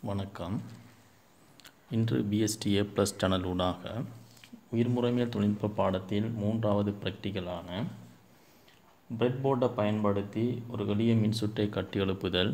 வணக்கம் இன்று PSTA plus channel ஊடாக உயிர்முறைமையல் தொழில்நுட்ப பாடத்தில் மூன்றாவது ப்ராக்டிக்கலான பிரெட்போர்டை பயன்படுத்தி ஒரு எளிய மின்சுற்றை கட்டி எழுப்புதல்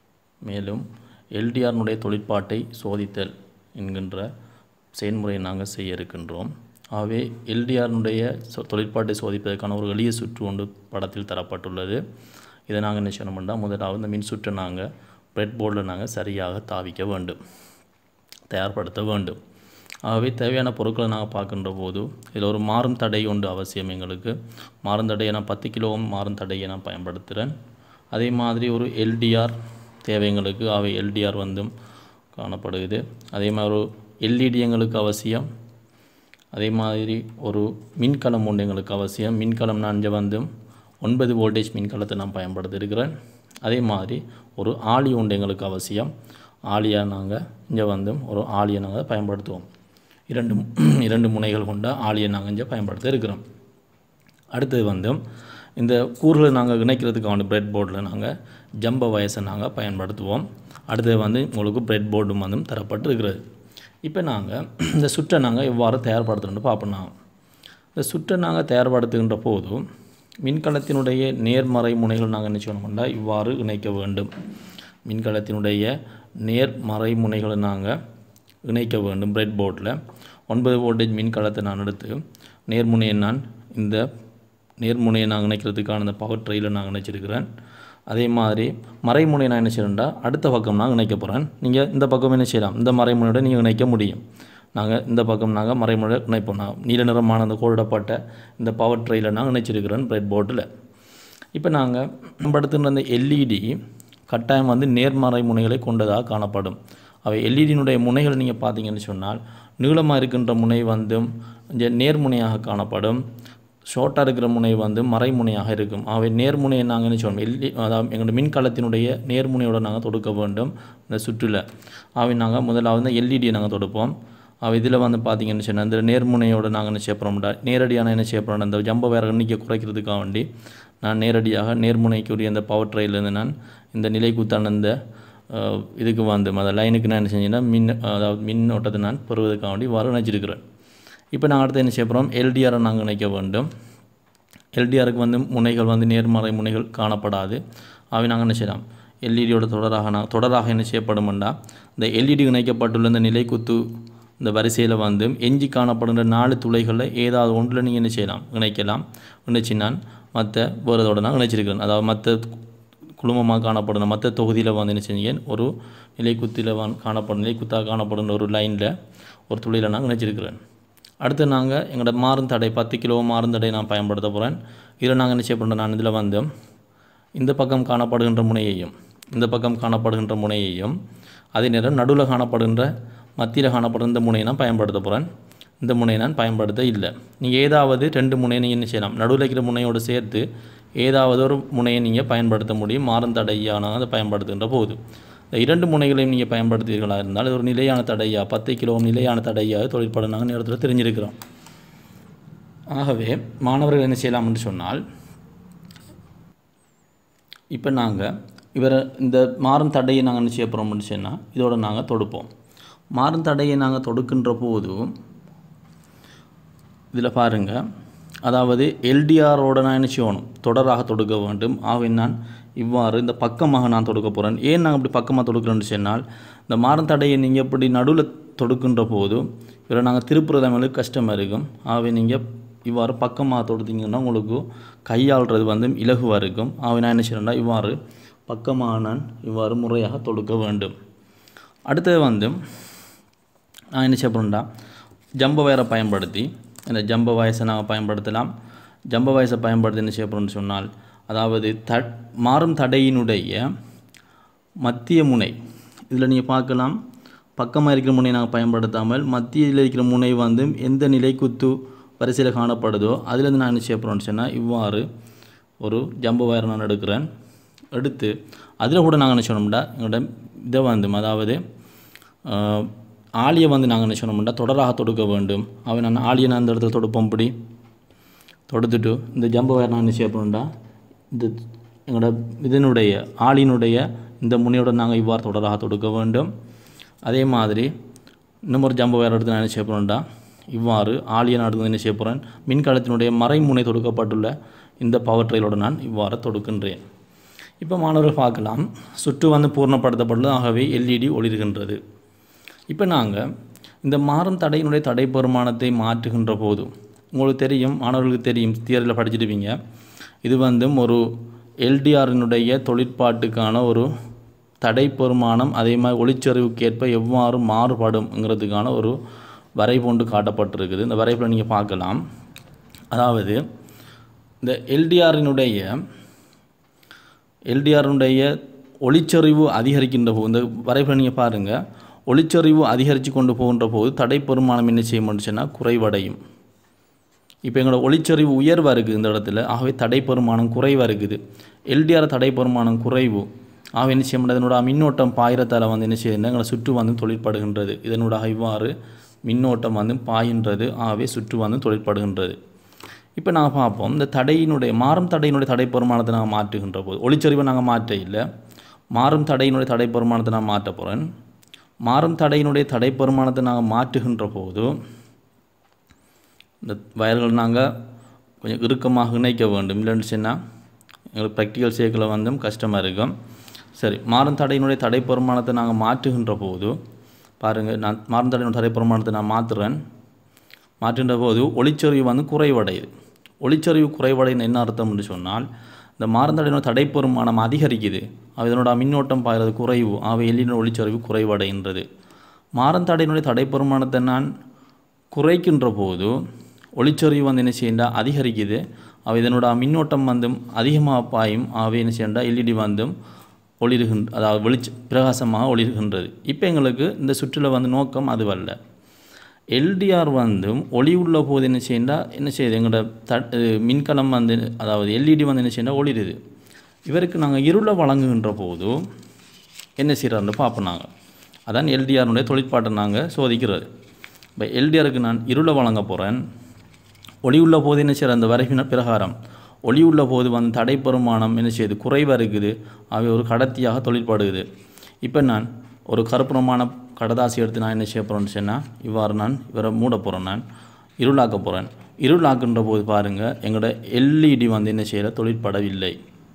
மேலும் எல்டிஆர்னுடைய தொழிற்பாட்டை சோதித்தல் என்கின்ற செயல்முறையை நாங்கள் செய்ய இருக்கின்றோம் ஆகவே எல்டிஆர்னுடைய சொ தொழிற்பாட்டை சோதிப்பதற்கான ஒரு எளிய சுற்று ஒன்று படத்தில் தரப்பட்டுள்ளது இதை நாங்கள் என்ன செய்யணும்னா முதலாவது இந்த மின்சுற்றை நாங்கள் பிரெட் போர்டில் நாங்கள் சரியாக தாவிக்க வேண்டும் தயார்படுத்த வேண்டும் ஆகவே தேவையான பொருட்களை நாங்கள் பார்க்கின்ற போது இதில் ஒரு மாறும் தடை ஒன்று அவசியம் எங்களுக்கு மாறும் தடையை நான் பத்து கிலோ மாறும் தடையை நான் பயன்படுத்துகிறேன் அதே மாதிரி ஒரு எல்டிஆர் தேவை எங்களுக்கு அவை எல்டிஆர் வந்தும் காணப்படுகிறது அதே மாதிரி ஒரு எல்இடி எங்களுக்கு அவசியம் அதே மாதிரி ஒரு மின்கலம் ஒன்று எங்களுக்கு அவசியம் மின்கலம் நான் இங்கே வந்து ஒன்பது வோல்டேஜ் மின்கலத்தை நான் பயன்படுத்தியிருக்கிறேன் அதே மாதிரி ஒரு ஆளி ஒன்று எங்களுக்கு அவசியம் ஆளியாக நாங்கள் இங்கே வந்து ஒரு ஆளியை நாங்கள் பயன்படுத்துவோம் இரண்டு இரண்டு முனைகள் கொண்ட ஆளியை நாங்கள் இங்கே பயன்படுத்த இருக்கிறோம் அடுத்தது வந்து இந்த கூறுகளை நாங்கள் இணைக்கிறதுக்கு வந்து பிரெட் போர்டில் நாங்கள் ஜம்ப வயசை நாங்கள் பயன்படுத்துவோம் அடுத்தது வந்து உங்களுக்கு பிரெட் போர்டும் வந்து தரப்பட்டு இருக்கிறது இப்போ நாங்கள் இந்த சுற்றை நாங்கள் எவ்வாறு தயார்படுத்தணும்னு பார்ப்போம் இந்த சுற்றை நாங்கள் தயார்படுத்துகின்ற போது மின்கலத்தினுடைய நேர்மறை முனைகள் நாங்கள் என்ன செய்யணும்னா இவ்வாறு இணைக்க வேண்டும் மின்கலத்தினுடைய நேர்மறை முனைகளை நாங்கள் இணைக்க வேண்டும் பிரெட் போர்டில் ஒன்பது வோல்டேஜ் மின்கலத்தை நான் எடுத்து நேர்முனையை நான் இந்த நேர்முனையை நான் இணைக்கிறதுக்கான இந்த பவர் ட்ரெயிலை நான் இணைச்சிருக்கிறேன் அதே மாதிரி மறைமுனையை நான் என்ன செய்யறேன்டா அடுத்த பக்கம் நான் இணைக்க போகிறேன் நீங்கள் இந்த பக்கம் என்ன செய்யலாம் இந்த மறைமுனையோட நீங்கள் இணைக்க முடியும் நாங்கள் இந்த பக்கம் நாங்கள் மறைமுறை இணைப்போம் நான் நீல நிறமான அந்த கோடிடப்பட்ட இந்த பவர் ட்ரெயிலை நான் இணைச்சிருக்கிறேன் பிரெட் போர்டில் இப்போ நாங்கள் பயன்படுத்துகிற அந்த எல்இடி கட்டாயம் வந்து நேர்மறை முனைகளை கொண்டதாக காணப்படும் அவை எல்இடியினுடைய முனைகளை நீங்கள் பார்த்தீங்கன்னு சொன்னால் நீளமாக இருக்கின்ற முனை வந்து இங்கே நேர்முனையாக காணப்படும் ஷார்ட்டாக இருக்கிற முனை வந்து மறைமுனையாக இருக்கும் அவை நேர்முனையை நாங்கள் என்ன சொல்லுவோம் எல்இ அதாவது எங்களோட மின்கலத்தினுடைய நேர்முனையோடு நாங்கள் தொடுக்க வேண்டும் இந்த சுற்றில் அவை நாங்கள் முதலாவது எல்இடியை நாங்கள் தொடுப்போம் அவ இதில் வந்து பார்த்தீங்கன்னு சொன்னால் இந்த நேர்முனையோடு நாங்கள் என்ன செய்யப்படுறோம்டா நேரடியான என்ன செய்யப்படுறோம் அந்த ஜம்ப வேற எண்ணிக்கை குறைக்கிறதுக்காக வேண்டி நான் நேரடியாக நேர்முனைக்குரிய அந்த பவர் ட்ரெயிலேருந்து நான் இந்த நிலைக்குத்தான இந்த இதுக்கு வந்து அந்த லைனுக்கு நான் என்ன செஞ்சேன்னா மின் அதாவது மின்னோட்டத்தை நான் பெறுவதற்காக வேண்டி வர நினச்சிருக்கிறேன் இப்போ நாங்கள் அடுத்து என்ன செய்ய போகிறோம் எல்டிஆரை நாங்கள் இணைக்க வேண்டும் எல்டிஆருக்கு வந்து முனைகள் வந்து நேர்மறை முனைகள் காணப்படாது அவை நாங்கள் என்ன செய்யலாம் எல்இடியோட தொடராக நான் தொடராக என்ன செய்யப்படுமெண்டா இந்த எல்இடி இணைக்கப்பட்டுள்ள இந்த நிலைக்குத்து இந்த வரிசையில் வந்து எஞ்சி காணப்படுகின்ற நாலு துளைகளில் ஏதாவது ஒன்றில் நீங்கள் என்ன செய்யலாம் இணைக்கலாம் இணைச்சி நான் மற்ற வேறதோட நான் இணைச்சிருக்கிறேன் அதாவது மற்ற குழுமமாக காணப்படுற மற்ற தொகுதியில் வந்து என்ன செஞ்சீங்க ஒரு நிலைக்குத்தில் காணப்படும் நிலைக்குத்தாக காணப்படுகிற ஒரு லைனில் ஒரு துளையில் நான் இணைச்சிருக்கிறேன் அடுத்து நாங்கள் எங்களோட மாறும் தடை பத்து கிலோ மாறும் தடை நான் பயன்படுத்த போகிறேன் இதில் நாங்கள் என்ன செய்ய பண்ணுறோம் நான் இதில் வந்து இந்த பக்கம் காணப்படுகின்ற முனையையும் இந்த பக்கம் காணப்படுகின்ற முனையையும் அதே நேரம் நடுவில் காணப்படுகின்ற மத்தியில் காணப்படுகின்ற முனையை நான் பயன்படுத்த போகிறேன் இந்த முனையை நான் பயன்படுத்த இல்லை நீங்கள் ஏதாவது ரெண்டு முனையை நீங்கள் என்ன செய்யலாம் நடுவில் இருக்கிற முனையோடு சேர்த்து ஏதாவது ஒரு முனையை நீங்கள் பயன்படுத்த முடியும் மாறும் தடையான அதை பயன்படுத்துகின்ற போது இந்த இரண்டு முனைகளையும் நீங்கள் பயன்படுத்துவீர்களாக இருந்தால் இது ஒரு நிலையான தடையா பத்து கிலோ நிலையான தடையாக தொழிற்பட நாங்கள் நேரத்தில் தெரிஞ்சிருக்கிறோம் ஆகவே மாணவர்கள் என்ன செய்யலாம் என்று சொன்னால் இப்போ நாங்கள் இவரை இந்த மாறும் தடையை நாங்கள் என்ன செய்ய போகிறோம்னு சொன்னால் இதோட நாங்கள் தொடுப்போம் மாறும் தடையை நாங்கள் தொடுக்கின்ற போது இதில் பாருங்கள் அதாவது எல்டிஆரோட நான் என்ன செய்யணும் தொடராக தொடுக்க வேண்டும் ஆகவே நான் இவ்வாறு இந்த பக்கமாக நான் தொடுக்க போகிறேன் ஏன் நாங்கள் இப்படி பக்கமாக தொடுக்கிறேன்னு சொன்னால் இந்த மாறும் தடையை நீங்கள் இப்படி நடுவில் தொடுக்கின்ற போது இவரை நாங்கள் திருப்புறது மேலே கஷ்டமாக இருக்கும் ஆகவே நீங்கள் இவ்வாறு பக்கமாக தொடுத்தீங்கன்னா உங்களுக்கு கையாளுறது வந்து இலகுவாக இருக்கும் ஆகவே நான் என்ன செய்யணும்னா இவ்வாறு பக்கமாக நான் இவ்வாறு முறையாக தொடுக்க வேண்டும் அடுத்தது வந்து நான் என்ன செய்யப்படும்டா ஜம்ப வயரை பயன்படுத்தி இந்த ஜம்ப வயசை நாங்கள் பயன்படுத்தலாம் ஜம்ப வயசை பயன்படுத்தி என்ன செய்யப்படும்னு சொன்னால் அதாவது த மாறும் தடையினுடைய மத்திய முனை இதில் நீங்கள் பார்க்கலாம் பக்கமாக இருக்கிற முனை நாங்கள் பயன்படுத்தாமல் மத்தியில் இருக்கிற முனை வந்து எந்த நிலை குத்து வரிசையில் காணப்படுதோ அதுலேருந்து நான் என்ன செய்யப்படுறோம்னு சொன்னால் இவ்வாறு ஒரு ஜம்ப வயரை நான் எடுக்கிறேன் எடுத்து அதில் கூட நாங்கள் என்ன சொன்னோம்டா எங்களோட இதை வந்து அதாவது ஆளியை வந்து நாங்கள் என்ன சொன்னோம்னா தொடராக தொடுக்க வேண்டும் அவன் நான் ஆளியை நான் அந்த இடத்துல தொடுப்போம் இப்படி தொடுத்துட்டு இந்த ஜம்பு வயர் நான் என்ன செய்ய போகிறோம்டா இந்த எங்களோட இதனுடைய ஆளினுடைய இந்த முனையோட நாங்கள் இவ்வாறு தொடராக தொடுக்க வேண்டும் அதே மாதிரி இன்னும் ஒரு ஜம்போ வேறு எடுத்து நான் என்ன செய்ய போகிறேன்டா இவ்வாறு ஆலியன் அடுத்து என்ன செய்ய போகிறேன் மின்கலத்தினுடைய மறைமுனை தொடுக்கப்பட்டுள்ள இந்த பவர் ட்ரெயிலோடு நான் இவ்வாறு தொடுக்கின்றேன் இப்போ மாணவர்கள் பார்க்கலாம் சுற்று வந்து பூர்ணப்படுத்தப்பட்டுள்ளது ஆகவே எல்இடி ஒளிர்கின்றது இப்போ நாங்கள் இந்த மாறும் தடையினுடைய தடை பெருமானத்தை மாற்றுகின்ற போது உங்களுக்கு தெரியும் மாணவர்களுக்கு தெரியும் தியரியில் படிச்சிருப்பீங்க இது வந்து ஒரு எல்டிஆரினுடைய தொழிற்பாட்டுக்கான ஒரு தடை பெருமானம் அதே மாதிரி ஒளிச்சரிவுக்கேற்ப எவ்வாறு மாறுபடும்ங்கிறதுக்கான ஒரு வரைபொண்டு காட்டப்பட்டிருக்குது இந்த வரைபில் நீங்கள் பார்க்கலாம் அதாவது இந்த எல்டிஆரினுடைய எல்டிஆருடைய ஒளிச்சரிவு அதிகரிக்கின்ற போது இந்த வரைபடம் நீங்கள் பாருங்கள் ஒளிச்சரிவு அதிகரித்து கொண்டு போகின்ற போது தடை பெருமானம் என்ன செய்ய முடிச்சுன்னா குறைவடையும் இப்போ எங்களோட ஒளிச்சரிவு உயர்வாக இருக்குது இந்த இடத்துல ஆகவே தடை பெருமானம் குறைவாக இருக்குது எல்டிஆர் தடை பெருமானம் குறைவு ஆகவே என்ன செய்ய முடியாது இதனோட மின்னோட்டம் பாயிரத்தால் வந்து என்ன செய்யுதுன்னா எங்களை சுற்று வந்து தொழிற்படுகின்றது இதனோட இவ்வாறு மின்னோட்டம் வந்து பாயின்றது ஆகவே சுற்று வந்து தொழிற்படுகின்றது இப்போ நாங்கள் பார்ப்போம் இந்த தடையினுடைய மாறும் தடையினுடைய தடை பெருமானத்தை நாங்கள் மாற்றுகின்ற போது ஒளிச்சரிவை நாங்கள் மாற்ற இல்லை மாறும் தடையினுடைய தடை பெருமானத்தை நான் மாற்ற போகிறேன் மாறும் தடையினுடைய தடை பெருமானத்தை நாங்கள் மாற்றுகின்ற போது இந்த வயர்கள் நாங்கள் கொஞ்சம் இறுக்கமாக இணைக்க வேண்டும் இல்லைன்னு சொன்னால் எங்களுக்கு ப்ராக்டிக்கல் சேர்க்கல வந்து கஷ்டமாக இருக்கும் சரி மாறும் தடையினுடைய தடை பெருமானத்தை நாங்கள் மாற்றுகின்ற போது பாருங்கள் நான் மாறும் தடையினுடைய தடை பெருமானத்தை நான் மாற்றுறேன் மாற்றுகின்ற போது ஒளிச்சரிவு வந்து குறைவடையுது ஒளிச்சரிவு குறைவடைன்னு என்ன அர்த்தம்னு சொன்னால் இந்த மாறுந்தடையினோட தடை பெருமானம் அதிகரிக்குது இதனோட மின்னோட்டம் பாய்றது குறைவு அவை எல்லின ஒளிச்சரிவு குறைவடைகின்றது மாறந்தடையினுடைய தடை பெருமானத்தை நான் குறைக்கின்ற போது ஒளிச்சரிவு வந்து என்ன செய்யண்டா அதிகரிக்குது அவை இதனோட மின்னோட்டம் வந்து அதிகமாக பாயும் அவை என்ன செய்யண்டா எல்இடி வந்தும் ஒளிருகின்ற அதாவது வெளிச்ச பிரகாசமாக ஒளிர்கின்றது இப்போ எங்களுக்கு இந்த சுற்றில் வந்து நோக்கம் அதுவல்ல எல்டிஆர் வந்து ஒளி உள்ள போது என்ன செய்யண்டா என்ன செய்யுது எங்களோட த மின்கலம் வந்து அதாவது எல்இடி வந்து என்ன செய்யண்டா ஒளிருது இவருக்கு நாங்கள் இருளை வழங்குகின்ற போது என்ன செய்கிறாருன்னு பார்ப்போம் நாங்கள் அதான் எல்டிஆருடைய தொழிற்பாட்டை நாங்கள் சோதிக்கிறது இப்போ எல்டிஆருக்கு நான் இருளை வழங்க போகிறேன் ஒளி உள்ள போது என்ன செய்கிற அந்த வரைவின பிரகாரம் ஒளி உள்ள போது வந்து தடை பெருமானம் என்ன செய்யுது குறைவாக இருக்குது அவை ஒரு கடத்தியாக தொழிற்பாடுகுது இப்போ நான் ஒரு கருப்புறமான கடதாசி எடுத்து நான் என்ன செய்ய போகிறேன்னு சொன்னால் இவ்வாறு நான் இவரை மூட போகிறேன் நான் இருளாக்க போகிறேன் இருளாக்குன்ற போது பாருங்கள் எங்களோட எல்இடி வந்து என்ன செய்யல தொழிற்படவில்லை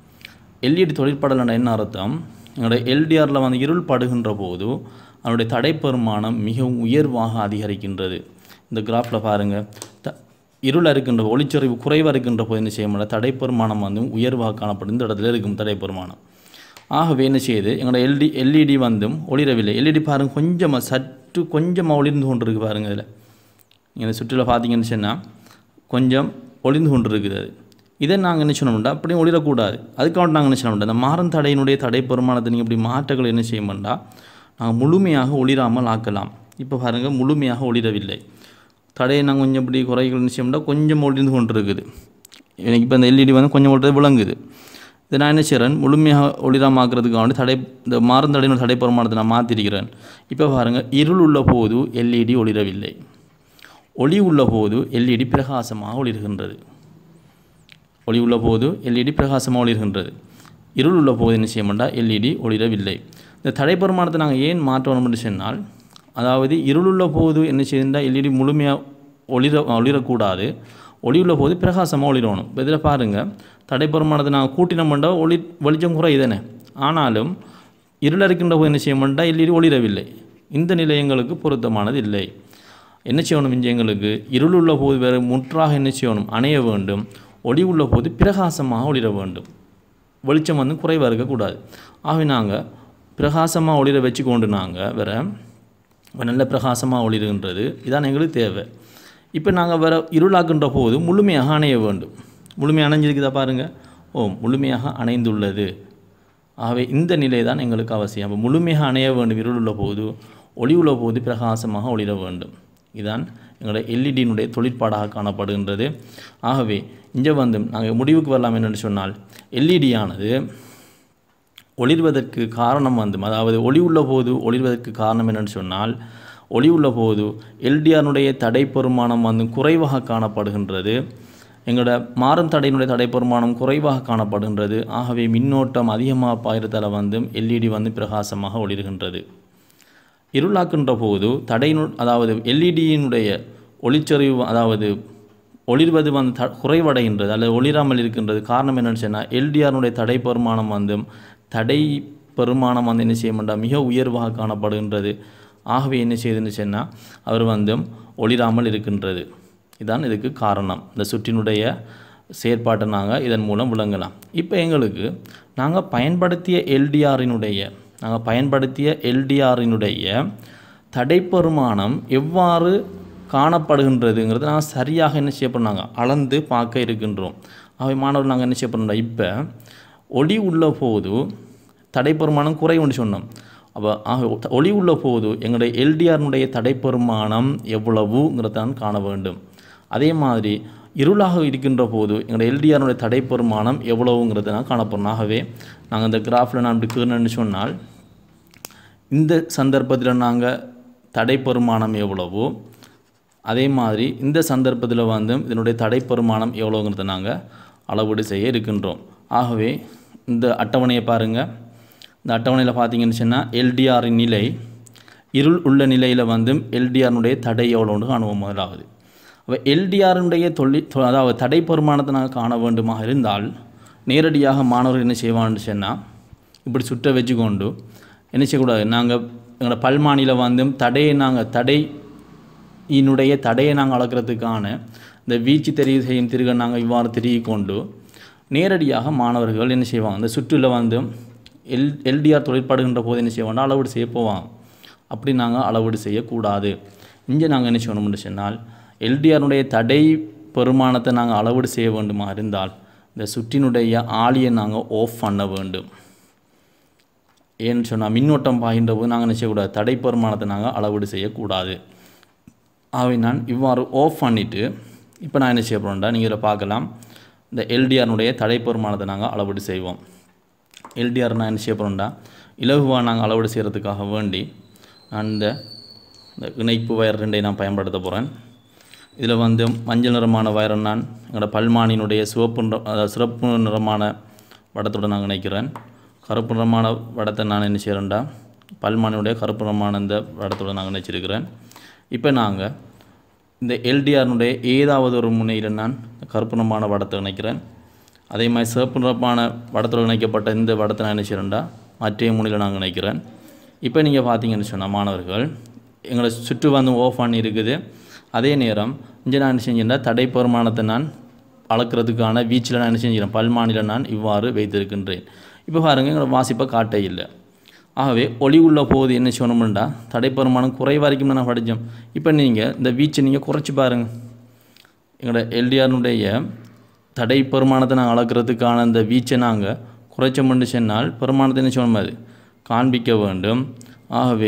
எல்இடி தொழிற்படலைன்னா என்ன அர்த்தம் எங்களோட எல்டிஆரில் வந்து இருள் படுகின்ற போது அதனுடைய தடை பெருமானம் மிகவும் உயர்வாக அதிகரிக்கின்றது இந்த கிராஃபில் பாருங்கள் த இருள் இருக்கின்ற ஒளிச்சரிவு குறைவாக இருக்கின்ற போது என்ன செய்ய முடியல தடை பெருமானம் வந்து உயர்வாக காணப்படும் இந்த இடத்துல இருக்கும் தடை பெருமானம் ஆகவே என்ன செய்யுது எங்களோட எல்டி எல்இடி வந்தும் ஒளிரவில்லை எல்இடி பாருங்கள் கொஞ்சமாக சற்று கொஞ்சமாக ஒளிர்ந்து கொண்டு இருக்கு பாருங்கள் இதில் நீங்கள் இந்த சுற்றில் பார்த்தீங்கன்னு சொன்னால் கொஞ்சம் ஒளிர்ந்து கொண்டு இருக்குது அது இதை நாங்கள் என்ன சொன்னோம்டா அப்படியும் ஒளிரக்கூடாது அதுக்காக நாங்கள் என்ன சொன்னோம்டா இந்த மாறும் தடையினுடைய தடை பெருமானத்தை நீங்கள் இப்படி மாற்றங்கள் என்ன செய்யணும்டா நாங்கள் முழுமையாக ஒளிராமல் ஆக்கலாம் இப்போ பாருங்கள் முழுமையாக ஒளிரவில்லை தடையை நாங்கள் கொஞ்சம் இப்படி குறைகள் என்ன செய்யணும்டா கொஞ்சம் ஒளிர்ந்து கொண்டு இருக்குது எனக்கு இப்போ இந்த எல்இடி வந்து கொஞ்சம் ஒளிர்றது விளங்குது இதை நான் என்ன செய்கிறேன் முழுமையாக ஒளிராமாக்குறதுக்காக வேண்டி தடை இந்த மாறும் தடையினுடைய தடை பெருமானத்தை நான் மாற்றிருக்கிறேன் இப்போ பாருங்கள் இருள் உள்ள போது எல்இடி ஒளிரவில்லை ஒளி உள்ள போது எல்இடி பிரகாசமாக ஒளிர்கின்றது ஒளி உள்ள போது எல்இடி பிரகாசமாக ஒளிர்கின்றது இருள் உள்ள போது என்ன செய்ய மாட்டா எல்இடி ஒளிரவில்லை இந்த தடை பெருமானத்தை நாங்கள் ஏன் மாற்றணும்னு சொன்னால் அதாவது இருளுள்ள போது என்ன செய்தால் எல்இடி முழுமையாக ஒளிர ஒளிரக்கூடாது ஒளி உள்ள போது பிரகாசமாக ஒளிரணும் இப்போ இதில் பாருங்கள் தடை பெருமானத்தை நாங்கள் கூட்டினோம்னா ஒளி வெளிச்சம் குறையுதானே ஆனாலும் இருள் இருக்கின்ற போது என்ன செய்ய மாட்டா எல்இடி ஒளிரவில்லை இந்த நிலை எங்களுக்கு பொருத்தமானது இல்லை என்ன செய்யணும் இங்கே எங்களுக்கு இருள் உள்ள போது வேறு முற்றாக என்ன செய்யணும் அணைய வேண்டும் ஒளி உள்ள போது பிரகாசமாக ஒளிர வேண்டும் வெளிச்சம் வந்து குறைவாக இருக்கக்கூடாது ஆகவே நாங்கள் பிரகாசமாக ஒளிர வச்சு கொண்டு நாங்கள் வேற நல்ல பிரகாசமாக ஒளிருகின்றது இதான் எங்களுக்கு தேவை இப்போ நாங்கள் வேற இருளாக்குன்ற போது முழுமையாக அணைய வேண்டும் முழுமையாக அணைஞ்சிருக்குதா பாருங்கள் ஓ முழுமையாக அணைந்துள்ளது ஆகவே இந்த நிலை தான் எங்களுக்கு அவசியம் அப்போ முழுமையாக அணைய வேண்டும் இருள் உள்ள போது ஒளி உள்ள போது பிரகாசமாக ஒளிர வேண்டும் இதுதான் எங்களுடைய எல்இடியினுடைய தொழிற்பாடாக காணப்படுகின்றது ஆகவே இங்கே வந்து நாங்கள் முடிவுக்கு வரலாம் என்னென்னு சொன்னால் எல்இடியானது ஒளிர்வதற்கு காரணம் வந்து அதாவது ஒளி உள்ள போது ஒளிர்வதற்கு காரணம் என்னென்னு சொன்னால் ஒளி உள்ள போது எல்டிஆருடைய தடை பெருமானம் வந்து குறைவாக காணப்படுகின்றது எங்களோட மாறும் தடையினுடைய தடை பெருமானம் குறைவாக காணப்படுகின்றது ஆகவே மின்னோட்டம் அதிகமாக பாயிரத்தால் வந்து எல்இடி வந்து பிரகாசமாக ஒளிர்கின்றது இருளாக்குன்ற போது தடையினு அதாவது எல்இடியினுடைய ஒளிச்செறிவு அதாவது ஒளிர்வது வந்து த குறைவடைகின்றது அல்லது ஒளிராமல் இருக்கின்றது காரணம் என்னன்னு சொன்னால் எல்டிஆருடைய தடை பெருமானம் வந்து தடை பெருமானம் வந்து என்ன செய்ய மாட்டா மிக உயர்வாக காணப்படுகின்றது ஆகவே என்ன செய்யுதுன்னு சொன்னால் அவர் வந்து ஒளிராமல் இருக்கின்றது இதுதான் இதுக்கு காரணம் இந்த சுற்றினுடைய செயற்பாட்டை நாங்கள் இதன் மூலம் விளங்கலாம் இப்போ எங்களுக்கு நாங்கள் பயன்படுத்திய எல்டிஆரினுடைய நாங்கள் பயன்படுத்திய எல்டிஆரினுடைய தடைப்பெருமானம் எவ்வாறு காணப்படுகின்றதுங்கிறது நாங்கள் சரியாக என்ன செய்ய பண்ணாங்க அளந்து பார்க்க இருக்கின்றோம் அவை மாணவர்கள் நாங்கள் என்ன செய்ய பண்ணுறோம் இப்போ ஒளி உள்ள போது தடைப்பெருமானம் குறைவுன்னு சொன்னோம் அப்போ ஆக ஒளி உள்ள போது எங்களுடைய எல்டிஆர்னுடைய தடைப்பெருமானம் எவ்வளவுங்கிறதான் காண வேண்டும் அதே மாதிரி இருளாக இருக்கின்ற போது எங்களுடைய எல்டிஆருடைய தடைப்பெருமானம் எவ்வளவுங்கிறத நான் காணப்போகிறோம் ஆகவே நாங்கள் இந்த கிராஃபில் நான் இப்படி கீழன்னு சொன்னால் இந்த சந்தர்ப்பத்தில் நாங்கள் தடைப்பெருமானம் எவ்வளவோ அதே மாதிரி இந்த சந்தர்ப்பத்தில் வந்து இதனுடைய தடைப்பெருமானம் எவ்வளோங்கிறத நாங்கள் அளவீடு செய்ய இருக்கின்றோம் ஆகவே இந்த அட்டவணையை பாருங்கள் இந்த அட்டவணையில் பார்த்தீங்கன்னு சொன்னால் எல்டிஆரின் நிலை இருள் உள்ள நிலையில் வந்து எல்டிஆருடைய தடை எவ்வளோன்னு காணுவோம் முதலாவது அப்போ எல்டிஆருடைய தொழில் தொ- அதாவது தடை பெருமானத்தை நாங்கள் காண வேண்டுமாக இருந்தால் நேரடியாக மாணவர்கள் என்ன செய்வான்னு சொன்னால் இப்படி சுற்ற வச்சுக்கொண்டு என்ன செய்யக்கூடாது நாங்கள் எங்களோட பல்மானியில் வந்து தடையை நாங்கள் தடை இனுடைய தடையை நாங்கள் அளக்கிறதுக்கான இந்த வீச்சு தெரிவு செய்யும் திருக நாங்கள் இவ்வாறு திருகி கொண்டு நேரடியாக மாணவர்கள் என்ன செய்வாங்க இந்த சுற்றில் வந்து எல் எல்டிஆர் தொழிற்படுகின்ற போது என்ன செய்வாங்க அளவீடு செய்ய போவாங்க அப்படி நாங்கள் அளவீடு செய்யக்கூடாது இங்கே நாங்கள் என்ன செய்யணும்னு சொன்னால் எல்டிஆருடைய தடை பெருமானத்தை நாங்கள் அளவீடு செய்ய வேண்டுமா இருந்தால் இந்த சுற்றினுடைய ஆளியை நாங்கள் ஆஃப் பண்ண வேண்டும் ஏன்னு சொன்னால் மின்னோட்டம் பாய்கின்ற போது நாங்கள் என்ன செய்யக்கூடாது தடை பெருமானத்தை நாங்கள் அளவீடு செய்யக்கூடாது ஆகவே நான் இவ்வாறு ஆஃப் பண்ணிவிட்டு இப்போ நான் என்ன செய்ய போகிறேன்டா நீங்கள் இதில் பார்க்கலாம் இந்த எல்டிஆர்னுடைய தடை பெருமானத்தை நாங்கள் அளவீடு செய்வோம் எல்டிஆர் நான் என்ன செய்ய போகிறோம்டா இலகுவாக நாங்கள் அளவீடு செய்கிறதுக்காக வேண்டி நான் இந்த இந்த இணைப்பு வயர் ரெண்டை நான் பயன்படுத்த போகிறேன் இதில் வந்து மஞ்சள் நிறமான வயரை நான் எங்களோட பல்மானினுடைய சிவப்பு நிற அதாவது சிறப்பு நிறமான வடத்தோடு நான் இணைக்கிறேன் கருப்பு நிறமான வடத்தை நான் என்ன செய்கிறேன்டா பல்மானினுடைய கருப்பு நிறமான இந்த வடத்தோடு நான் இணைச்சிருக்கிறேன் இப்போ நாங்கள் இந்த எல்டிஆர்னுடைய ஏதாவது ஒரு முனையில் நான் கருப்பு நிறமான வடத்தை இணைக்கிறேன் அதே மாதிரி சிவப்பு நிறமான வடத்தோடு இணைக்கப்பட்ட இந்த வடத்தை நான் என்ன செய்கிறேன்டா மற்ற முனையில் நான் இணைக்கிறேன் இப்போ நீங்கள் பார்த்தீங்கன்னு சொன்னால் மாணவர்கள் எங்களை சுற்று வந்து ஓஃப் பண்ணி இருக்குது அதே நேரம் இங்கே நான் என்ன செஞ்சேன்னா தடை பெருமானத்தை நான் அளக்கிறதுக்கான வீச்சில் நான் என்ன செஞ்சுக்கிறேன் பல்மானியில் நான் இவ்வாறு வைத்திருக்கின்றேன் இப்போ பாருங்கள் எங்களோட வாசிப்பை காட்ட இல்லை ஆகவே ஒளி உள்ள போது என்ன சொல்லணும்டா தடைப்பெருமானம் குறை வரைக்கும் நான் படித்தோம் இப்போ நீங்கள் இந்த வீச்சை நீங்கள் குறைச்சி பாருங்கள் எங்களோட எல்டிஆர்னுடைய தடை பெருமானத்தை நாங்கள் அளக்கிறதுக்கான இந்த வீச்சை நாங்கள் குறைச்சோம்னு சொன்னால் பெருமானத்தை என்ன சொல்லணும் அது காண்பிக்க வேண்டும் ஆகவே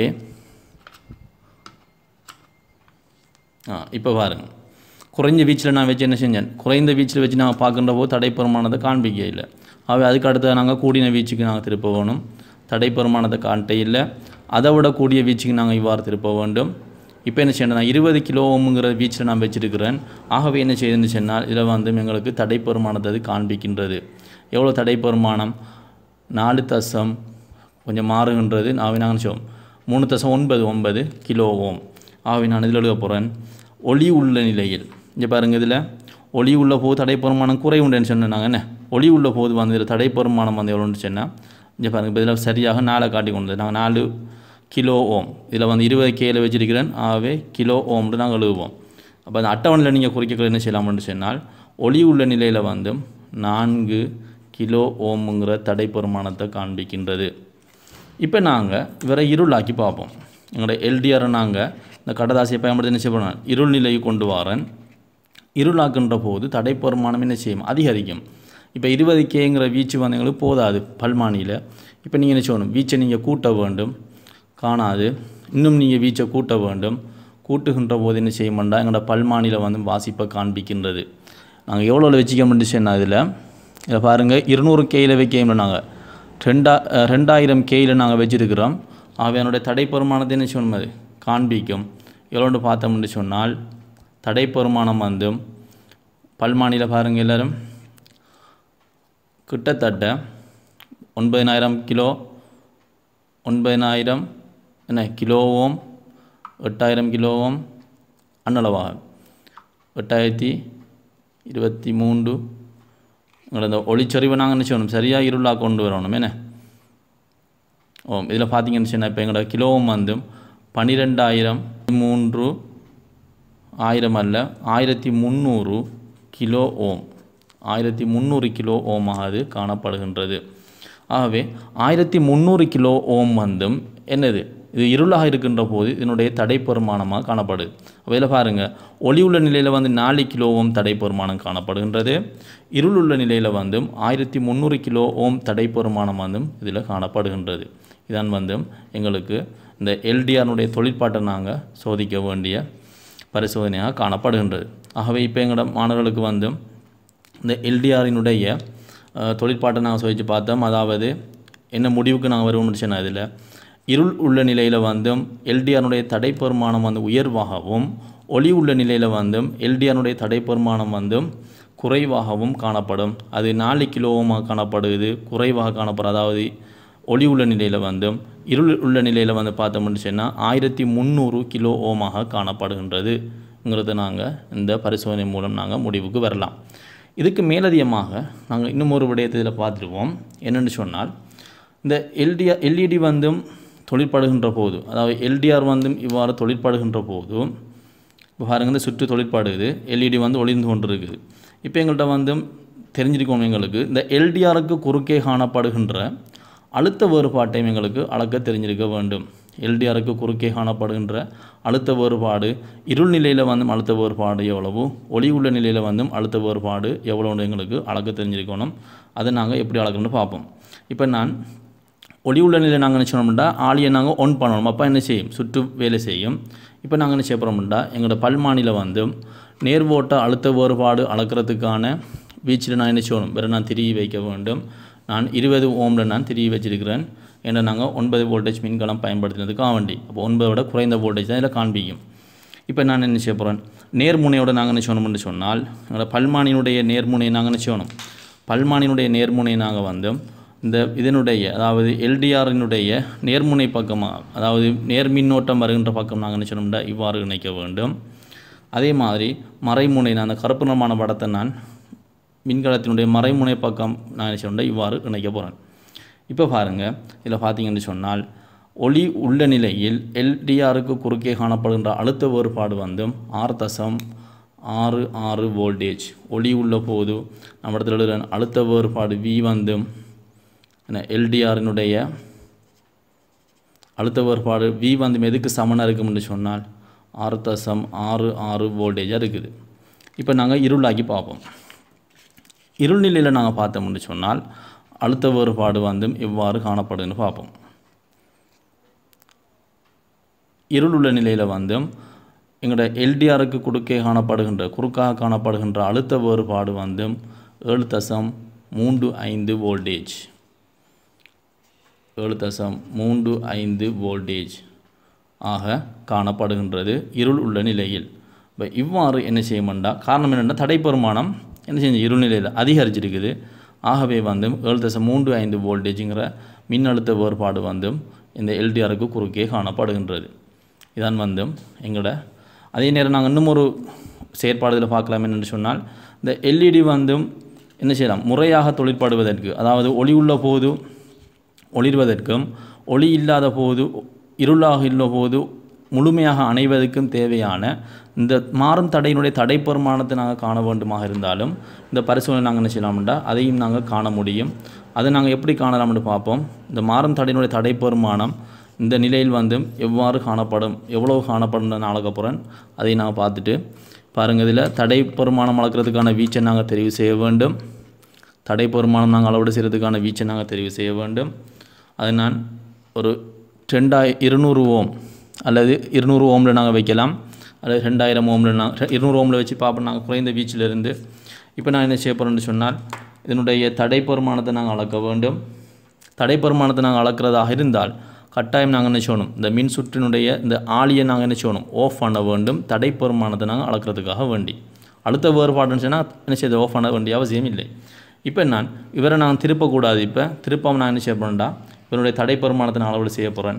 ஆ இப்போ பாருங்கள் குறைஞ்ச வீச்சில் நான் வச்சு என்ன செஞ்சேன் குறைந்த வீச்சில் வச்சு நாங்கள் பார்க்கின்ற போது தடை பெருமானத்தை காண்பிக்க இல்லை ஆகவே அதுக்கு அடுத்து நாங்கள் கூடின வீச்சுக்கு நாங்கள் திருப்ப வேணும் தடை பெருமானத்தை காட்ட இல்லை அதை விட கூடிய வீச்சுக்கு நாங்கள் இவ்வாறு திருப்ப வேண்டும் இப்போ என்ன செய்யணும் நான் இருபது கிலோ ஓமுங்கிற வீச்சில் நான் வச்சிருக்கிறேன் ஆகவே என்ன செய்யுதுன்னு சொன்னால் இதில் வந்து எங்களுக்கு தடை பெருமானத்தை அது காண்பிக்கின்றது எவ்வளோ தடை பெருமானம் நாலு தசம் கொஞ்சம் மாறுகின்றது ஆகவே நாங்கள் சொல்லுவோம் மூணு தசம் ஒன்பது ஒன்பது கிலோ ஓம் ஆகவே நான் இதில் எழுத போகிறேன் ஒளி உள்ள நிலையில் இங்கே பாருங்கள் இதில் ஒளி உள்ள போது தடை பெருமானம் குறை உண்டுன்னு சொன்னாங்க என்ன ஒளி உள்ள போது வந்து இதில் தடை பெருமானம் வந்து எவ்வளோன்னு சொன்னால் இங்கே பாருங்கள் இப்போ இதில் சரியாக நாளை காட்டி கொண்டு நாங்கள் நாலு கிலோ ஓம் இதில் வந்து இருபது கேல வச்சிருக்கிறேன் ஆகவே கிலோ ஓம்னு நாங்கள் எழுதுவோம் அப்போ அந்த அட்டவணையில் நீங்கள் குறிக்கல என்ன செய்யலாம்னு சொன்னால் ஒளி உள்ள நிலையில் வந்து நான்கு கிலோ ஓமுங்கிற தடை பெருமானத்தை காண்பிக்கின்றது இப்போ நாங்கள் இவரை இருளாக்கி பார்ப்போம் எங்களோட எல்டிஆரை நாங்கள் இந்த கடதாசியை பயன்படுத்தி என்ன செய்யணும் இருள் நிலையை கொண்டு வரேன் இருளாக்குன்ற போது தடை பெருமானம் என்ன செய்யும் அதிகரிக்கும் இப்போ இருபது கேங்கிற வீச்சு வந்து எங்களுக்கு போதாது பல்மானியில் இப்போ நீங்கள் என்ன செய்யணும் வீச்சை நீங்கள் கூட்ட வேண்டும் காணாது இன்னும் நீங்கள் வீச்சை கூட்ட வேண்டும் கூட்டுகின்ற போது என்ன செய்ய மாட்டா எங்களோட பல்மானியில் வந்து வாசிப்பை காண்பிக்கின்றது நாங்கள் எவ்வளோ வச்சுக்க முடிச்சுன்னா இதில் இதில் பாருங்கள் இருநூறு கேயில் வைக்க நாங்கள் ரெண்டா அஹ், ரெண்டாயிரம் கேயில் நாங்கள் வச்சுருக்கிறோம் ஆகவே என்னுடைய தடை பெருமானத்தை என்ன செய்யணும் அது காண்பிக்கும் எவ்வளோன்னு பார்த்தோம்னு சொன்னால் தடை பெருமானம் வந்து பல்மானியில் பாருங்கள் எல்லாரும் கிட்டத்தட்ட ஒன்பதினாயிரம் கிலோ ஒன்பதினாயிரம் என்ன கிலோ ஓம் எட்டாயிரம் கிலோ ஓம் அன்னளவாக எட்டாயிரத்தி இருபத்தி மூன்று உங்களை இந்த ஒளிச்சரிவை நாங்கள் என்ன செய்யணும் சரியாக இருளாக கொண்டு வரணும் என்ன ஓ இதில் பார்த்தீங்கன்னு சொன்னால் இப்போ எங்களோட கிலோ ஓம் வந்து பன்னிரெண்டாயிரம் மூன்று ஆயிரம் அல்ல ஆயிரத்தி முந்நூறு கிலோ ஓம் ஆயிரத்தி முந்நூறு கிலோ ஓமாக அது காணப்படுகின்றது ஆகவே ஆயிரத்தி முந்நூறு கிலோ ஓம் வந்தும் என்னது இது இருளாக இருக்கின்ற போது இதனுடைய தடை பெருமானமாக காணப்படுது அப்போ இதில் பாருங்கள் ஒளி உள்ள நிலையில் வந்து நாலு கிலோ ஓம் தடை பெருமானம் காணப்படுகின்றது இருள் உள்ள நிலையில் வந்து ஆயிரத்தி முந்நூறு கிலோ ஓம் தடை பெருமானம் வந்தும் இதில் காணப்படுகின்றது இதான் வந்து எங்களுக்கு இந்த எல்டிஆர்னுடைய தொழிற்பாட்டை நாங்கள் சோதிக்க வேண்டிய பரிசோதனையாக காணப்படுகின்றது ஆகவே இப்போ எங்களோட மாணவர்களுக்கு வந்து இந்த எல்டிஆரினுடைய தொழிற்பாட்டை நாங்கள் சோதித்து பார்த்தோம் அதாவது என்ன முடிவுக்கு நாங்கள் வருவோம்னு சொன்னால் இதில் இருள் உள்ள நிலையில் வந்து எல்டிஆருடைய தடை பெருமானம் வந்து உயர்வாகவும் ஒளி உள்ள நிலையில் வந்து எல்டிஆருடைய தடை பெருமானம் வந்து குறைவாகவும் காணப்படும் அது நாலு கிலோவுமாக காணப்படுது குறைவாக காணப்படும் அதாவது ஒளி உள்ள நிலையில் வந்து இருள் உள்ள நிலையில் வந்து பார்த்தோம்னு சொன்னால் ஆயிரத்தி முந்நூறு கிலோ ஓமாக காணப்படுகின்றதுங்கிறத நாங்கள் இந்த பரிசோதனை மூலம் நாங்கள் முடிவுக்கு வரலாம் இதுக்கு மேலதிகமாக நாங்கள் இன்னும் ஒரு விடயத்தை இதில் பார்த்துருவோம் என்னென்னு சொன்னால் இந்த எல்டிஆர் எல்இடி வந்தும் தொழிற்படுகின்ற போது அதாவது எல்டிஆர் வந்தும் இவ்வாறு தொழிற்படுகின்ற போது இப்போ பாருங்க இந்த சுற்று தொழிற்பாடுது எல்இடி வந்து ஒளிந்து கொண்டு இருக்குது இப்போ எங்கள்கிட்ட வந்து தெரிஞ்சிருக்கோம் எங்களுக்கு இந்த எல்டிஆருக்கு குறுக்கே காணப்படுகின்ற அழுத்த வேறுபாட்டையும் எங்களுக்கு அளக்க தெரிஞ்சிருக்க வேண்டும் எல்டிஆருக்கு குறுக்கே காணப்படுகின்ற அழுத்த வேறுபாடு இருள் நிலையில் வந்து அழுத்த வேறுபாடு எவ்வளவு ஒளி உள்ள நிலையில் வந்து அழுத்த வேறுபாடு எவ்வளோன்னு எங்களுக்கு அளக்க தெரிஞ்சிருக்கணும் அதை நாங்கள் எப்படி அளக்கணும்னு பார்ப்போம் இப்போ நான் ஒளி உள்ள நிலையில் நாங்கள் என்ன செய்யணும்னா ஆளியை நாங்கள் ஒன் பண்ணணும் அப்போ என்ன செய்யும் சுற்று வேலை செய்யும் இப்போ நாங்கள் என்ன செய்ய போகிறோம்னா எங்களோட பல்மானியில் வந்து நேர்வோட்ட அழுத்த வேறுபாடு அளக்கிறதுக்கான வீச்சில் நான் என்ன செய்யணும் வேறு நான் திரி வைக்க வேண்டும் நான் இருபது ஓமில் நான் திரி வச்சிருக்கிறேன் ஏன்னா நாங்கள் ஒன்பது வோல்டேஜ் மின்கலம் பயன்படுத்தினதுக்காக வேண்டி அப்போ ஒன்பதை விட குறைந்த வோல்டேஜ் தான் இதில் காண்பிக்கும் இப்போ நான் என்ன செய்ய போகிறேன் நேர்முனையோட நாங்கள் என்ன செய்யணும்னு சொன்னால் எங்களோட பல்மானியினுடைய நேர்முனையை நாங்கள் என்ன செய்யணும் பல்மானியினுடைய நேர்முனையை நாங்கள் வந்து இந்த இதனுடைய அதாவது எல்டிஆரினுடைய நேர்முனை பக்கமாக அதாவது நேர் மின்னோட்டம் வருகின்ற பக்கம் நாங்கள் என்ன செய்யணும்னா இவ்வாறு இணைக்க வேண்டும் அதே மாதிரி மறைமுனை நான் அந்த கருப்பு நிறமான படத்தை நான் மின்கலத்தினுடைய மறைமுனை பக்கம் நான் என்ன செய்யணும்னா இவ்வாறு இணைக்க போகிறேன் இப்போ பாருங்கள் இதில் பார்த்தீங்கன்னு சொன்னால் ஒளி உள்ள நிலையில் எல்டிஆருக்கு குறுக்கே காணப்படுகின்ற அழுத்த வேறுபாடு வந்து ஆறு தசம் ஆறு ஆறு வோல்டேஜ் ஒளி உள்ள போது நம்ம இடத்துல எழுதுகிற அழுத்த வேறுபாடு வி வந்து என்ன எல்டிஆரினுடைய அழுத்த வேறுபாடு வி வந்து எதுக்கு சமனாக இருக்கும்னு சொன்னால் ஆறு தசம் ஆறு ஆறு வோல்டேஜாக இருக்குது இப்போ நாங்கள் இருளாக்கி பார்ப்போம் இருள் நிலையில் நாங்கள் பார்த்தோம்னு சொன்னால் அழுத்த வேறுபாடு வந்து எவ்வாறு காணப்படுதுன்னு பார்ப்போம் இருள் உள்ள நிலையில் வந்து எங்களோட எல்டிஆருக்கு குறுக்கே காணப்படுகின்ற குறுக்காக காணப்படுகின்ற அழுத்த வேறுபாடு வந்து ஏழு தசம் மூன்று ஐந்து வோல்டேஜ் ஏழு தசம் மூன்று ஐந்து வோல்டேஜ் ஆக காணப்படுகின்றது இருள் உள்ள நிலையில் இப்போ இவ்வாறு என்ன செய்யமெண்டா காரணம் என்னென்னா தடைப்பெருமானம் என்ன செஞ்சு இருள் நிலையில் அதிகரிச்சிருக்குது ஆகவே வந்து ஏழு தசம் மூன்று ஐந்து வோல்டேஜுங்கிற மின்னழுத்த வேறுபாடு வந்து இந்த எல்டிஆருக்கு குறுக்கே காணப்படுகின்றது இதான் வந்து எங்களோட அதே நேரம் நாங்கள் இன்னும் ஒரு செயற்பாடுகளை பார்க்கலாம் என்னென்னு சொன்னால் இந்த எல்இடி வந்து என்ன செய்யலாம் முறையாக தொழிற்படுவதற்கு அதாவது ஒளி உள்ள போது ஒளிர்வதற்கும் ஒளி இல்லாத போது இருளாக உள்ள போது முழுமையாக அணைவதற்கும் தேவையான இந்த மாறும் தடையினுடைய தடை பெருமானத்தை நாங்கள் காண வேண்டுமாக இருந்தாலும் இந்த பரிசோதனை நாங்கள் என்ன செய்யலாம்டா அதையும் நாங்கள் காண முடியும் அதை நாங்கள் எப்படி காணலாம்னு பார்ப்போம் இந்த மாறும் தடையினுடைய தடை பெருமானம் இந்த நிலையில் வந்து எவ்வாறு காணப்படும் எவ்வளவு காணப்படும் நான் அளக்க போகிறேன் அதை நாங்கள் பார்த்துட்டு பாருங்கள் இதில் தடை பெருமானம் அளக்கிறதுக்கான வீச்சை நாங்கள் தெரிவு செய்ய வேண்டும் தடை பெருமானம் நாங்கள் அளவீடு செய்கிறதுக்கான வீச்சை நாங்கள் தெரிவு செய்ய வேண்டும் அது நான் ஒரு ரெண்டாய் இருநூறு ஓம் அல்லது இருநூறு ஓமில் நாங்கள் வைக்கலாம் அல்லது ரெண்டாயிரம் ஓமில் நாங்கள் இருநூறு ஓமில் வச்சு பார்ப்போம் நாங்கள் குறைந்த வீச்சிலிருந்து இப்போ நான் என்ன செய்ய போகிறேன்னு சொன்னால் இதனுடைய தடை பெருமானத்தை நாங்கள் அளக்க வேண்டும் தடை பெருமானத்தை நாங்கள் அளக்கிறதாக இருந்தால் கட்டாயம் நாங்கள் என்ன செய்யணும் இந்த மின் சுற்றினுடைய இந்த ஆளியை நாங்கள் என்ன செய்யணும் ஆஃப் பண்ண வேண்டும் தடை பெருமானத்தை நாங்கள் அளக்கிறதுக்காக வேண்டி அடுத்த வேறுபாடுன்னு சொன்னால் என்ன செய்ய ஆஃப் பண்ண வேண்டிய அவசியம் இல்லை இப்போ நான் இவரை நான் திருப்பக்கூடாது இப்போ திருப்பாமல் நான் என்ன செய்ய போகிறேன்டா இவருடைய தடை பெருமானத்தை நான் அளவீடு செய்ய போகிறேன்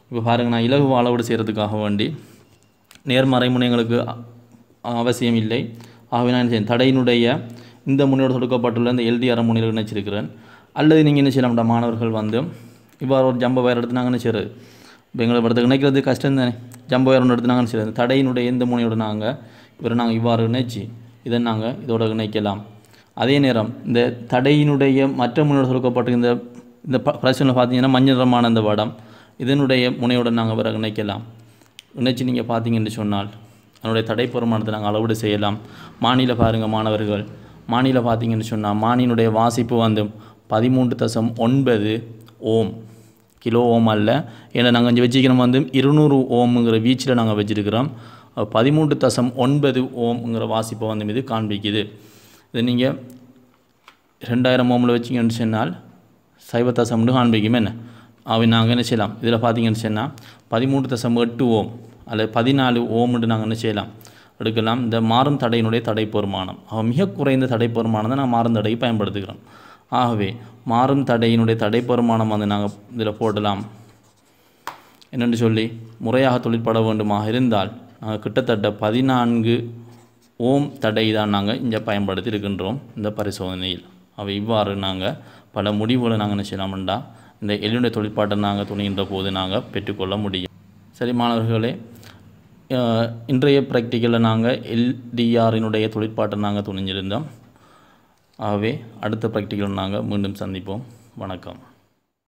இப்போ பாருங்கள் நான் இலகு அளவீடு செய்கிறதுக்காக வேண்டி நேர்மறை முனையங்களுக்கு அ- அவசியம் இல்லை ஆகவே நான் என்ன செய்யணும் தடையினுடைய இந்த முனையோடு தொடுக்கப்பட்டுள்ள இந்த எல்டிஆர் முனையில் இணைச்சிருக்கிறேன் அல்லது நீங்கள் என்ன செய்யலாம்டா மாணவர்கள் வந்து இவ்வாறு ஒரு ஜம்ப வயர் எடுத்து நாங்கள் என்ன செய்யறது இப்போ எங்களை படத்துக்கு இணைக்கிறது கஷ்டம் தானே ஜம்ப வயர் ஒன்று எடுத்து நாங்கள் என்ன செய்யறது தடையினுடைய எந்த முனையோடு நாங்கள் இவரை நாங்கள் இவ்வாறு இணைச்சி இதை நாங்கள் இதோட இணைக்கலாம் அதே நேரம் இந்த தடையினுடைய மற்ற முனையோடு தொடுக்கப்பட்ட இந்த இந்த ப பிரச்சனை பார்த்தீங்கன்னா மஞ்சள் நிறமான இந்த வடம் இதனுடைய முனையோடு நாங்கள் பிறகு இணைக்கலாம் இணைச்சி நீங்கள் பார்த்தீங்கன்னு சொன்னால் அதனுடைய தடை பெருமானத்தை நாங்கள் அளவீடு செய்யலாம் மாநில பாருங்கள் மாணவர்கள் மாநில பார்த்தீங்கன்னு சொன்னால் மானியினுடைய வாசிப்பு வந்து பதிமூன்று தசம் ஒன்பது ஓம் கிலோ ஓம் அல்ல ஏன்னா நாங்கள் இங்கே வச்சுக்கிறோம் வந்து இருநூறு ஓம்ங்கிற வீச்சில் நாங்கள் வச்சுருக்கிறோம் பதிமூன்று தசம் ஒன்பது ஓம்ங்கிற வாசிப்பை வந்து இது காண்பிக்குது இது நீங்கள் ரெண்டாயிரம் ஓமில் வச்சிங்கன்னு சொன்னால் சைவ தசம்னு காண்பிக்கும் என்ன அவை நாங்கள் என்ன செய்யலாம் இதில் பார்த்தீங்கன்னு சொன்னால் பதிமூன்று தசம் எட்டு ஓம் அல்லது பதினாலு ஓம்னு நாங்கள் என்ன செய்யலாம் எடுக்கலாம் இந்த மாறும் தடையினுடைய தடை பெருமானம் ஆக மிக குறைந்த தடை பெருமானம் தான் நான் மாறும் தடையை பயன்படுத்துகிறோம் ஆகவே மாறும் தடையினுடைய தடை பெருமானம் வந்து நாங்கள் இதில் போடலாம் என்னென்று சொல்லி முறையாக தொழிற்பட வேண்டுமாக இருந்தால் நாங்கள் கிட்டத்தட்ட பதினான்கு ஓம் தடை தான் நாங்கள் இங்கே பயன்படுத்தி இருக்கின்றோம் இந்த பரிசோதனையில் அவை இவ்வாறு நாங்கள் பல முடிவுகளை நாங்கள் என்ன செய்யலாம்டா இந்த எளியுடைய தொழிற்பாட்டை நாங்கள் துணிகின்ற போது நாங்கள் பெற்றுக்கொள்ள முடியும் சரி மாணவர்களே அஹ், இன்றைய ப்ராக்டிக்கலில் நாங்கள் எல்டிஆரினுடைய தொழிற்பாட்டை நாங்கள் துணிஞ்சிருந்தோம் ஆகவே அடுத்த ப்ராக்டிக்கலில் நாங்கள் மீண்டும் சந்திப்போம் வணக்கம்